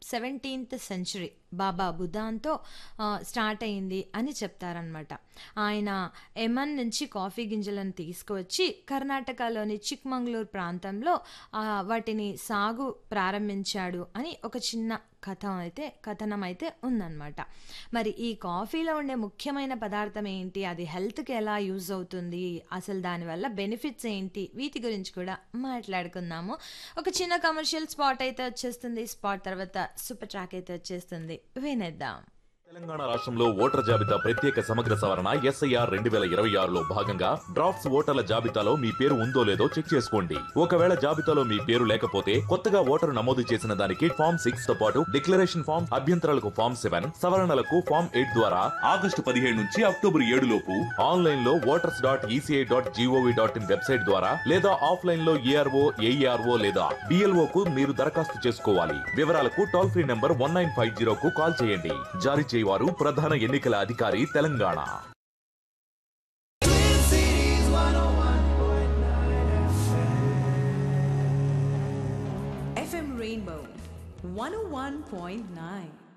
Seventeenth century బాబా బుధాన్తో ఆ, start అయింది అని చెప్తారనమాట ఆయన ఎమన్ నుంచి కాఫీ గింజలను తీసుకువచ్చి కర్ణాటకలోని చిక్మంగళూరు ప్రాంతంలో ఆ, వాటిని సాగు ప్రారంభించాడు అని ఒక చిన్న కథ అయితే కథనం అయితే ఉందన్నమాట మరి ఈ కాఫీలో ఉండే ముఖ్యమైన పదార్థం ఏంటి అది హెల్త్కి ఎలా యూజ్ అవుతుంది అసలు దానివల్ల బెనిఫిట్స్ ఏంటి వీటి గురించి కూడా మాట్లాడుకుందాము ఒక చిన్న కమర్షియల్ స్పాట్ అయితే వచ్చేస్తుంది స్పాట్ తర్వాత సూపర్ ట్రాక్ అయితే వచ్చేస్తుంది వినేద్దాం తెలంగాణ రాష్ట్రంలో ఓటర్ జాబితా ప్రత్యేక సమగ్ర సవరణ ఎస్ఐఆర్ రెండు వేల ఇరవై ఆరులో భాగంగా డ్రాఫ్ట్స్ ఓటర్ల జాబితాలో మీ పేరు ఉందో లేదో చెక్ చేసుకోండి ఒకవేళ జాబితాలో మీ పేరు లేకపోతే కొత్తగా ఓటరు నమోదు చేసిన దానికి ఫామ్ సిక్స్ తో పాటు డిక్లరేషన్ ఫామ్ అభ్యంతరాలకు ఫామ్ సెవెన్ సవరణలకు ఫామ్ ఎయిట్ ద్వారా ఆగస్టు పదిహేడు నుంచి అక్టోబర్ ఏడు లోపు ఆన్లైన్ లో voters dot ECI dot GOV dot in website ద్వారా లేదా ఆఫ్లైన్ లో ఏఆర్ఓ ఏఈఆర్ఓ లేదా డిఎల్ఓ కు మీరు దరఖాస్తు చేసుకోవాలి వివరాలకు toll free number one nine five zero కు కాల్ చేయండి జారీ చేయవారు ప్రధాన ఎన్నికల అధికారి తెలంగాణ FM Rainbow 101.9.